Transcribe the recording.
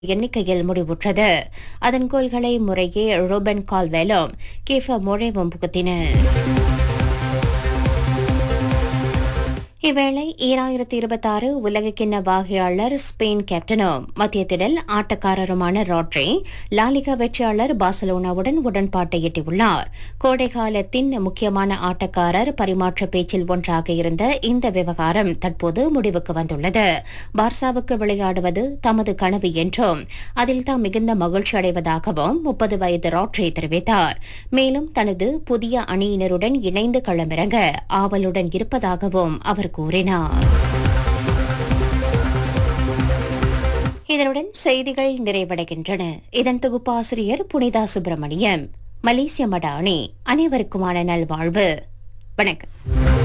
எண்ணிக்கையில் முடிவுற்றது அதன் கோல்களை முறையே ரூபன் கால்வெலும் கீஃபா மொழேவும் புகுத்தினர் இவ்வேளை ஈராயிரத்தி இருபத்தாறு உலகக்கிண்ண வாகையாளர் ஸ்பெயின் கேப்டனும் மத்திய திடல் ஆட்டக்காரருமான ராட்ரி லாலிகா வெற்றியாளர் பார்சலோனாவுடன் உடன்பாட்டை எட்டியுள்ளார் கோடை காலத்தின் முக்கியமான ஆட்டக்காரர் பரிமாற்ற பேச்சில் ஒன்றாக இருந்த இந்த விவகாரம் தற்போது முடிவுக்கு வந்துள்ளது பார்சாவுக்கு விளையாடுவது தமது கனவு என்றும் அதில் தாம் மிகுந்த மகிழ்ச்சி அடைவதாகவும் முப்பது வயது ராட்ரி தெரிவித்தார் மேலும் தனது புதிய அணியினருடன் இணைந்து களமிறங்க ஆவலுடன் இருப்பதாகவும் அவர் கூறினார் இதனுடன் செய்திகள் நிறைவடைகின்றன இதன் தொகுப்பாசிரியர் புனிதா சுப்பிரமணியம் மலேசிய மடானி அனைவருக்குமான நல்வாழ்வு வணக்கம்